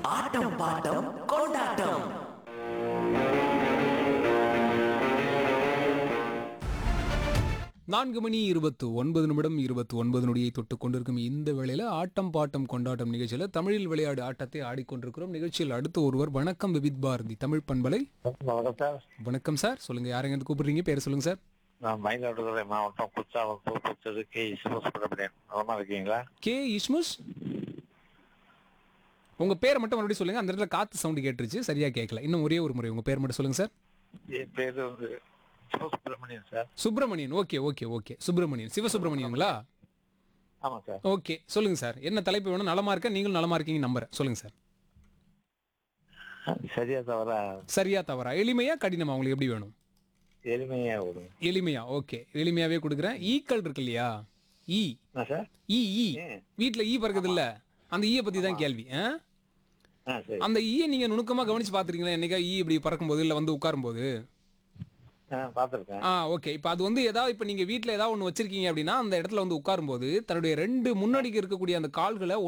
ஆட்டம் bottom கொண்டாட்டம் நான்கு மணி இருபத்து ஒன்பது நிமிடம் இருபத்தி ஒன்பது நொடியை தொட்டு கொண்டிருக்கும் இந்த வேளையில ஆட்டம் பாட்டம் கொண்டாட்டம் நிகழ்ச்சியில தமிழில் விளையாடு ஆட்டத்தை ஆடிக்கொண்டிருக்கிறோம் நிகழ்ச்சியில் அடுத்த ஒருவர் வணக்கம் விவித் பாரதி தமிழ் பண்பலை வணக்கம் சார் வணக்கம் சார் சொல்லுங்க யாரெங்க கூப்பிடுறீங்க பேர் சொல்லுங்க சார் நான் மயிலாடுதுறை மாவட்டம் குற்றாலம் தூப்பத்தூர் கே சிவசுப்பிரமணியன் நலமா இருக்கீங்களா கே இஸ்முஸ் உங்க பேரை மட்டும் மறுபடியும் சொல்லுங்க அந்த இடத்துல காத்து சவுண்ட் கேட்டுருச்சு சரியா கேட்கல இன்னும் ஒரே ஒரு முறை உங்க பேர் மட்டும் சொல்லுங்க சார் என் பேரு வந்து Sivasubramanian sir Subramanian okay okay okay Subramanian சிவசுப்பிரமணியங்களா ஆமா சார் ஓகே சொல்லுங்க சார் என்ன தலைப்பு வேணும் நலமா இருக்க நீங்களும் நலமா இருக்கீங்க நம்புறேன் சொல்லுங்க சார் சரியா தவிர சரியா தவறா எளிமையா கடினமா உங்களுக்கு எப்படி வேணும் எளிமையா விடுங்க எளிமையா ஓகே எளிமையாவே கொடுக்குறேன் ஈக்கள் இருக்கு இல்லையா ஈ என்ன சார் ஈ ஈ ம். வீட்ல ஈ பறக்குது இல்ல அந்த ஈய பத்தி தான் கேள்வி ஆ? ஆ சரி அந்த ஈய நீங்க நுணுக்கமா கவனிச்சு பாத்துருக்கீங்களா என்னைக்கா ஈ இப்படி பறக்கும் போது இல்ல வந்து உட்காரும் போது ஆ பார்த்துருக்கேன் ஆ ஓகே இப்போ அது வந்து ஏதாவது இப்போ நீங்க வீட்ல ஏதாவது ஒன்று வச்சிருக்கீங்க அப்படின்னா அந்த இடத்துல வந்து உட்காரும் போது தன்னுடைய ரெண்டு முன்னாடிக்கு இருக்கக்கூடிய அந்த கால்களை